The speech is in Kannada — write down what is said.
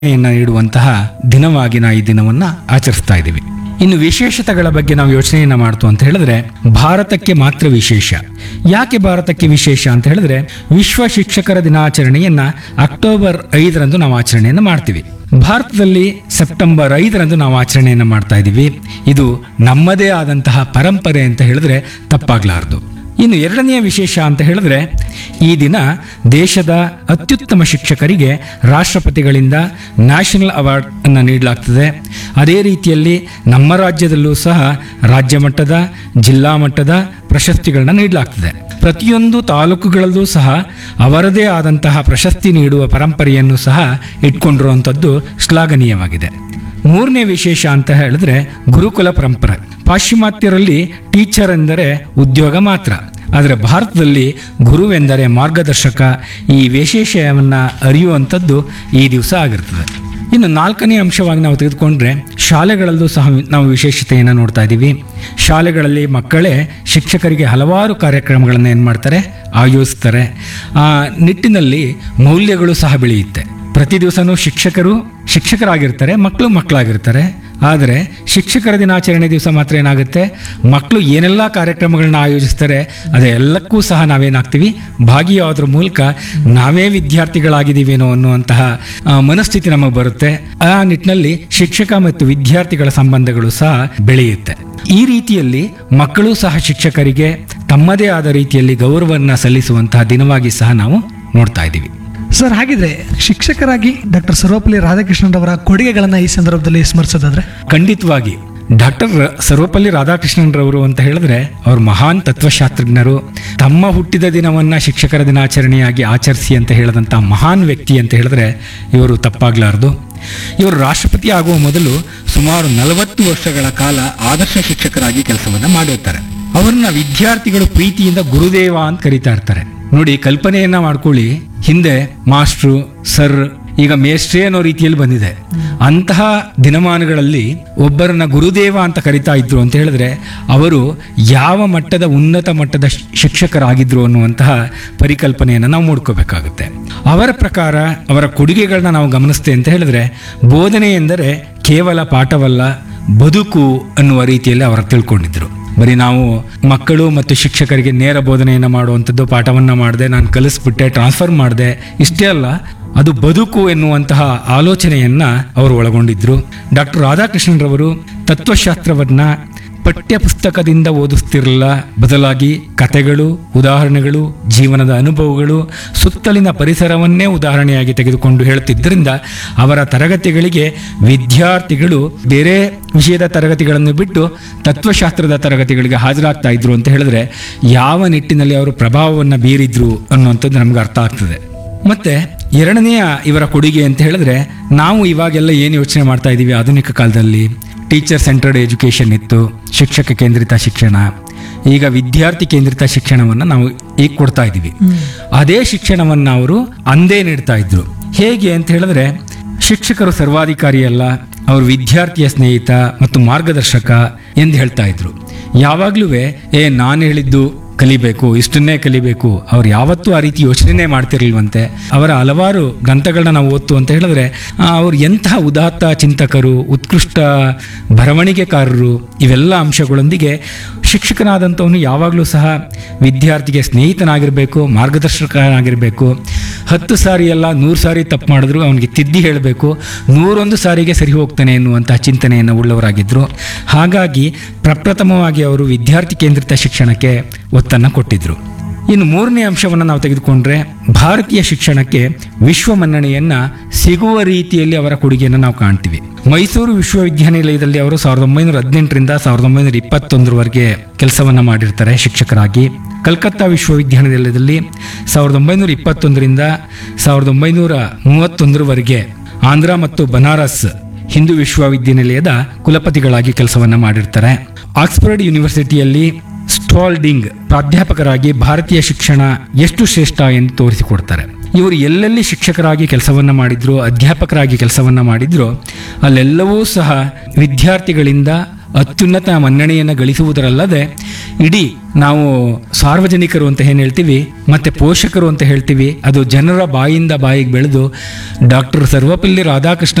ಯನ್ನು ನೀಡುವಂತಹ ದಿನವಾಗಿ ನಾವು ಈ ದಿನವನ್ನ ಆಚರಿಸ್ತಾ ಇದ್ದೀವಿ ಇನ್ನು ವಿಶೇಷತೆಗಳ ಬಗ್ಗೆ ನಾವು ಯೋಚನೆಯನ್ನ ಮಾಡ್ತು ಅಂತ ಹೇಳಿದ್ರೆ ಭಾರತಕ್ಕೆ ಮಾತ್ರ ವಿಶೇಷ ಯಾಕೆ ಭಾರತಕ್ಕೆ ವಿಶೇಷ ಅಂತ ಹೇಳಿದ್ರೆ ವಿಶ್ವ ಶಿಕ್ಷಕರ ದಿನಾಚರಣೆಯನ್ನ ಅಕ್ಟೋಬರ್ ಐದರಂದು ನಾವು ಆಚರಣೆಯನ್ನು ಮಾಡ್ತೀವಿ ಭಾರತದಲ್ಲಿ ಸೆಪ್ಟೆಂಬರ್ ಐದರಂದು ನಾವು ಆಚರಣೆಯನ್ನು ಮಾಡ್ತಾ ಇದ್ದೀವಿ ಇದು ನಮ್ಮದೇ ಆದಂತಹ ಪರಂಪರೆ ಅಂತ ಹೇಳಿದ್ರೆ ತಪ್ಪಾಗ್ಲಾರ್ದು ಇನ್ನು ಎರಡನೆಯ ವಿಶೇಷ ಅಂತ ಹೇಳಿದ್ರೆ ಈ ದಿನ ದೇಶದ ಅತ್ಯುತ್ತಮ ಶಿಕ್ಷಕರಿಗೆ ರಾಷ್ಟ್ರಪತಿಗಳಿಂದ ನ್ಯಾಷನಲ್ ಅವಾರ್ಡ್ ಅನ್ನು ನೀಡಲಾಗ್ತದೆ ಅದೇ ರೀತಿಯಲ್ಲಿ ನಮ್ಮ ರಾಜ್ಯದಲ್ಲೂ ಸಹ ರಾಜ್ಯ ಮಟ್ಟದ ಜಿಲ್ಲಾ ಮಟ್ಟದ ಪ್ರಶಸ್ತಿಗಳನ್ನ ನೀಡಲಾಗ್ತದೆ ಪ್ರತಿಯೊಂದು ತಾಲೂಕುಗಳಲ್ಲೂ ಸಹ ಅವರದೇ ಆದಂತಹ ಪ್ರಶಸ್ತಿ ನೀಡುವ ಪರಂಪರೆಯನ್ನು ಸಹ ಇಟ್ಕೊಂಡಿರುವಂಥದ್ದು ಶ್ಲಾಘನೀಯವಾಗಿದೆ ಮೂರನೇ ವಿಶೇಷ ಅಂತ ಹೇಳಿದ್ರೆ ಗುರುಕುಲ ಪರಂಪರೆ ಪಾಶ್ಚಿಮಾತ್ಯರಲ್ಲಿ ಟೀಚರ್ ಎಂದರೆ ಉದ್ಯೋಗ ಮಾತ್ರ ಆದರೆ ಭಾರತದಲ್ಲಿ ಗುರುವೆಂದರೆ ಮಾರ್ಗದರ್ಶಕ ಈ ವಿಶೇಷವನ್ನು ಅರಿಯುವಂಥದ್ದು ಈ ದಿವಸ ಆಗಿರ್ತದೆ ಇನ್ನು ನಾಲ್ಕನೇ ಅಂಶವಾಗಿ ನಾವು ತೆಗೆದುಕೊಂಡ್ರೆ ಶಾಲೆಗಳಲ್ಲೂ ಸಹ ನಾವು ವಿಶೇಷತೆಯನ್ನು ನೋಡ್ತಾ ಇದ್ದೀವಿ ಶಾಲೆಗಳಲ್ಲಿ ಮಕ್ಕಳೇ ಶಿಕ್ಷಕರಿಗೆ ಹಲವಾರು ಕಾರ್ಯಕ್ರಮಗಳನ್ನು ಏನು ಮಾಡ್ತಾರೆ ಆಯೋಜಿಸ್ತಾರೆ ಆ ನಿಟ್ಟಿನಲ್ಲಿ ಮೌಲ್ಯಗಳು ಸಹ ಬೆಳೆಯುತ್ತೆ ಪ್ರತಿ ದಿವಸನೂ ಶಿಕ್ಷಕರು ಶಿಕ್ಷಕರಾಗಿರ್ತಾರೆ ಮಕ್ಕಳು ಮಕ್ಕಳಾಗಿರ್ತಾರೆ ಆದರೆ ಶಿಕ್ಷಕರ ದಿನಾಚರಣೆ ದಿವಸ ಮಾತ್ರ ಏನಾಗುತ್ತೆ ಮಕ್ಕಳು ಏನೆಲ್ಲ ಕಾರ್ಯಕ್ರಮಗಳನ್ನ ಆಯೋಜಿಸ್ತಾರೆ ಅದೆಲ್ಲಕ್ಕೂ ಸಹ ನಾವೇನಾಗ್ತೀವಿ ಭಾಗಿಯಾಗೋದ್ರ ಮೂಲಕ ನಾವೇ ವಿದ್ಯಾರ್ಥಿಗಳಾಗಿದ್ದೀವೇನೋ ಅನ್ನುವಂತಹ ಆ, ಮನಸ್ಥಿತಿ ನಮಗೆ ಬರುತ್ತೆ ಆ ನಿಟ್ಟಿನಲ್ಲಿ ಶಿಕ್ಷಕ ಮತ್ತು ವಿದ್ಯಾರ್ಥಿಗಳ ಸಂಬಂಧಗಳು ಸಹ ಬೆಳೆಯುತ್ತೆ ಈ ರೀತಿಯಲ್ಲಿ ಮಕ್ಕಳು ಸಹ ಶಿಕ್ಷಕರಿಗೆ ತಮ್ಮದೇ ಆದ ರೀತಿಯಲ್ಲಿ ಗೌರವವನ್ನು ಸಲ್ಲಿಸುವಂತಹ ದಿನವಾಗಿ ಸಹ ನಾವು ನೋಡ್ತಾ ಇದ್ದೀವಿ ಸರ್ ಹಾಗಿದ್ರೆ ಶಿಕ್ಷಕರಾಗಿ ಡಾಕ್ಟರ್ ಸರ್ವಪಲ್ಲಿ ರಾಧಾಕೃಷ್ಣನ್ ಅವರ ಕೊಡುಗೆಗಳನ್ನ ಈ ಸಂದರ್ಭದಲ್ಲಿ ಸ್ಮರಿಸೋದಾದ್ರೆ ಖಂಡಿತವಾಗಿ ಡಾಕ್ಟರ್ ಸರ್ವಪಲ್ಲಿ ರಾಧಾಕೃಷ್ಣನ್ ರವರು ಅಂತ ಹೇಳಿದ್ರೆ ಅವರು ಮಹಾನ್ ತತ್ವಶಾಸ್ತ್ರಜ್ಞರು ತಮ್ಮ ಹುಟ್ಟಿದ ದಿನವನ್ನ ಶಿಕ್ಷಕರ ದಿನಾಚರಣೆಯಾಗಿ ಆಚರಿಸಿ ಅಂತ ಹೇಳಿದಂಥ ಮಹಾನ್ ವ್ಯಕ್ತಿ ಅಂತ ಹೇಳಿದ್ರೆ ಇವರು ತಪ್ಪಾಗ್ಲಾರ್ದು ಇವರು ರಾಷ್ಟ್ರಪತಿ ಆಗುವ ಮೊದಲು ಸುಮಾರು ನಲವತ್ತು ವರ್ಷಗಳ ಕಾಲ ಆದರ್ಶ ಶಿಕ್ಷಕರಾಗಿ ಕೆಲಸವನ್ನ ಮಾಡಿರ್ತಾರೆ ಅವರನ್ನ ವಿದ್ಯಾರ್ಥಿಗಳು ಪ್ರೀತಿಯಿಂದ ಗುರುದೇವ ಅಂತ ಕರೀತಾ ಇರ್ತಾರೆ ನೋಡಿ ಕಲ್ಪನೆಯನ್ನ ಮಾಡ್ಕೊಳ್ಳಿ ಹಿಂದೆ ಮಾಸ್ಟ್ರು ಸರ್ ಈಗ ಮೇಷ್ಟ್ರೇ ಅನ್ನೋ ರೀತಿಯಲ್ಲಿ ಬಂದಿದೆ ಅಂತಹ ದಿನಮಾನಗಳಲ್ಲಿ ಒಬ್ಬರನ್ನ ಗುರುದೇವ ಅಂತ ಕರಿತಾ ಇದ್ರು ಅಂತ ಹೇಳಿದ್ರೆ ಅವರು ಯಾವ ಮಟ್ಟದ ಉನ್ನತ ಮಟ್ಟದ ಶ್- ಶಿಕ್ಷಕರಾಗಿದ್ರು ಅನ್ನುವಂತಹ ಪರಿಕಲ್ಪನೆಯನ್ನು ನಾವು ಮೂಡ್ಕೋಬೇಕಾಗುತ್ತೆ ಅವರ ಪ್ರಕಾರ ಅವರ ಕೊಡುಗೆಗಳನ್ನ ನಾವು ಗಮನಿಸ್ತೇವೆ ಅಂತ ಹೇಳಿದ್ರೆ ಬೋಧನೆ ಎಂದರೆ ಕೇವಲ ಪಾಠವಲ್ಲ ಬದುಕು ಅನ್ನುವ ರೀತಿಯಲ್ಲಿ ಅವರು ತಿಳ್ಕೊಂಡಿದ್ರು ಬರೀ ನಾವು ಮಕ್ಕಳು ಮತ್ತು ಶಿಕ್ಷಕರಿಗೆ ನೇರ ಬೋಧನೆಯನ್ನು ಮಾಡುವಂಥದ್ದು ಪಾಠವನ್ನು ಮಾಡಿದೆ ನಾನು ಕಲಿಸ್ಬಿಟ್ಟೆ ಟ್ರಾನ್ಸ್ಫರ್ ಮಾಡಿದೆ ಇಷ್ಟೇ ಅಲ್ಲ ಅದು ಬದುಕು ಎನ್ನುವಂತಹ ಆಲೋಚನೆಯನ್ನ ಅವರು ಒಳಗೊಂಡಿದ್ರು ಡಾಕ್ಟರ್ ರಾಧಾಕೃಷ್ಣನ್ರವರು ತತ್ವಶಾಸ್ತ್ರವನ್ನ ಪಠ್ಯ ಪುಸ್ತಕದಿಂದ ಓದಿಸ್ತಿರಲಿಲ್ಲ ಬದಲಾಗಿ ಕಥೆಗಳು ಉದಾಹರಣೆಗಳು ಜೀವನದ ಅನುಭವಗಳು ಸುತ್ತಲಿನ ಪರಿಸರವನ್ನೇ ಉದಾಹರಣೆಯಾಗಿ ತೆಗೆದುಕೊಂಡು ಹೇಳುತ್ತಿದ್ದರಿಂದ ಅವರ ತರಗತಿಗಳಿಗೆ ವಿದ್ಯಾರ್ಥಿಗಳು ಬೇರೆ ವಿಷಯದ ತರಗತಿಗಳನ್ನು ಬಿಟ್ಟು ತತ್ವಶಾಸ್ತ್ರದ ತರಗತಿಗಳಿಗೆ ಹಾಜರಾಗ್ತಾ ಇದ್ರು ಅಂತ ಹೇಳಿದ್ರೆ ಯಾವ ನಿಟ್ಟಿನಲ್ಲಿ ಅವರು ಪ್ರಭಾವವನ್ನು ಬೀರಿದ್ರು ಅನ್ನುವಂಥದ್ದು ನಮ್ಗೆ ಅರ್ಥ ಆಗ್ತದೆ ಮತ್ತೆ ಎರಡನೆಯ ಇವರ ಕೊಡುಗೆ ಅಂತ ಹೇಳಿದ್ರೆ ನಾವು ಇವಾಗೆಲ್ಲ ಏನು ಯೋಚನೆ ಮಾಡ್ತಾ ಇದ್ದೀವಿ ಆಧುನಿಕ ಕಾಲದಲ್ಲಿ ಟೀಚರ್ ಸೆಂಟರ್ಡ್ ಎಜುಕೇಷನ್ ಇತ್ತು ಶಿಕ್ಷಕ ಕೇಂದ್ರಿತ ಶಿಕ್ಷಣ ಈಗ ವಿದ್ಯಾರ್ಥಿ ಕೇಂದ್ರಿತ ಶಿಕ್ಷಣವನ್ನು ನಾವು ಈಗ ಕೊಡ್ತಾ ಇದ್ದೀವಿ ಅದೇ ಶಿಕ್ಷಣವನ್ನು ಅವರು ಅಂದೇ ನೀಡ್ತಾ ಇದ್ರು ಹೇಗೆ ಅಂತ ಹೇಳಿದ್ರೆ ಶಿಕ್ಷಕರು ಸರ್ವಾಧಿಕಾರಿ ಅಲ್ಲ ಅವರು ವಿದ್ಯಾರ್ಥಿಯ ಸ್ನೇಹಿತ ಮತ್ತು ಮಾರ್ಗದರ್ಶಕ ಎಂದು ಹೇಳ್ತಾ ಇದ್ರು ಯಾವಾಗ್ಲೂ ಏ ನಾನು ಹೇಳಿದ್ದು ಕಲಿಬೇಕು ಇಷ್ಟನ್ನೇ ಕಲಿಬೇಕು ಅವ್ರು ಯಾವತ್ತೂ ಆ ರೀತಿ ಯೋಚನೆನೇ ಮಾಡ್ತಿರ್ಲಿಲ್ವಂತೆ ಅವರ ಹಲವಾರು ಗ್ರಂಥಗಳನ್ನ ನಾವು ಓದ್ತು ಅಂತ ಹೇಳಿದ್ರೆ ಆ, ಅವ್ರು ಎಂತಹ ಉದಾತ್ತ ಚಿಂತಕರು ಉತ್ಕೃಷ್ಟ ಬರವಣಿಗೆಕಾರರು ಇವೆಲ್ಲ ಅಂಶಗಳೊಂದಿಗೆ ಶಿಕ್ಷಕನಾದಂಥವನು ಯಾವಾಗಲೂ ಸಹ ವಿದ್ಯಾರ್ಥಿಗೆ ಸ್ನೇಹಿತನಾಗಿರಬೇಕು ಮಾರ್ಗದರ್ಶಕನಾಗಿರಬೇಕು ಹತ್ತು ಸಾರಿ ಅಲ್ಲ ನೂರು ಸಾರಿ ತಪ್ಪು ಮಾಡಿದ್ರು ಅವನಿಗೆ ತಿದ್ದಿ ಹೇಳಬೇಕು ನೂರೊಂದು ಸಾರಿಗೆ ಸರಿ ಹೋಗ್ತಾನೆ ಎನ್ನುವಂತಹ ಚಿಂತನೆಯನ್ನು ಉಳ್ಳವರಾಗಿದ್ದರು ಹಾಗಾಗಿ ಪ್ರಪ್ರಥಮವಾಗಿ ಅವರು ವಿದ್ಯಾರ್ಥಿ ಕೇಂದ್ರಿತ ಶಿಕ್ಷಣಕ್ಕೆ ಒತ್ತನ್ನು ಕೊಟ್ಟಿದ್ದರು ಇನ್ನು ಮೂರನೇ ಅಂಶವನ್ನು ನಾವು ತೆಗೆದುಕೊಂಡ್ರೆ ಭಾರತೀಯ ಶಿಕ್ಷಣಕ್ಕೆ ವಿಶ್ವ ಮನ್ನಣೆಯನ್ನ ಸಿಗುವ ರೀತಿಯಲ್ಲಿ ಅವರ ಕೊಡುಗೆಯನ್ನು ನಾವು ಕಾಣ್ತೀವಿ ಮೈಸೂರು ವಿಶ್ವವಿದ್ಯಾನಿಲಯದಲ್ಲಿ ಅವರು ಸಾವಿರದ ಒಂಬೈನೂರ ಹದಿನೆಂಟರಿಂದ ಸಾವಿರದ ಒಂಬೈನೂರ ಇಪ್ಪತ್ತೊಂದರವರೆಗೆ ಕೆಲಸವನ್ನ ಮಾಡಿರ್ತಾರೆ ಶಿಕ್ಷಕರಾಗಿ ಕಲ್ಕತ್ತಾ ವಿಶ್ವವಿದ್ಯಾನಿಲಯದಲ್ಲಿ ಸಾವಿರದ ಒಂಬೈನೂರ ಇಪ್ಪತ್ತೊಂದರಿಂದ ಸಾವಿರದ ಒಂಬೈನೂರ ಮೂವತ್ತೊಂದರವರೆಗೆ ಆಂಧ್ರ ಮತ್ತು ಬನಾರಸ್ ಹಿಂದೂ ವಿಶ್ವವಿದ್ಯಾನಿಲಯದ ಕುಲಪತಿಗಳಾಗಿ ಕೆಲಸವನ್ನ ಮಾಡಿರ್ತಾರೆ ಆಕ್ಸ್ಫರ್ಡ್ ಯೂನಿವರ್ಸಿಟಿಯಲ್ಲಿ ಸ್ಟಾಲ್ಡಿಂಗ್ ಪ್ರಾಧ್ಯಾಪಕರಾಗಿ ಭಾರತೀಯ ಶಿಕ್ಷಣ ಎಷ್ಟು ಶ್ರೇಷ್ಠ ಎಂದು ತೋರಿಸಿಕೊಡ್ತಾರೆ ಇವರು ಎಲ್ಲೆಲ್ಲಿ ಶಿಕ್ಷಕರಾಗಿ ಕೆಲಸವನ್ನ ಮಾಡಿದ್ರು ಅಧ್ಯಾಪಕರಾಗಿ ಕೆಲಸವನ್ನ ಮಾಡಿದ್ರು ಅಲ್ಲೆಲ್ಲವೂ ಸಹ ವಿದ್ಯಾರ್ಥಿಗಳಿಂದ ಅತ್ಯುನ್ನತ ಮನ್ನಣೆಯನ್ನು ಗಳಿಸುವುದರಲ್ಲದೆ ಇಡೀ ನಾವು ಸಾರ್ವಜನಿಕರು ಅಂತ ಏನು ಹೇಳ್ತೀವಿ ಮತ್ತೆ ಪೋಷಕರು ಅಂತ ಹೇಳ್ತೀವಿ ಅದು ಜನರ ಬಾಯಿಂದ ಬಾಯಿಗೆ ಬೆಳೆದು ಡಾಕ್ಟರ್ ಸರ್ವಪಲ್ಲಿ ರಾಧಾಕೃಷ್ಣ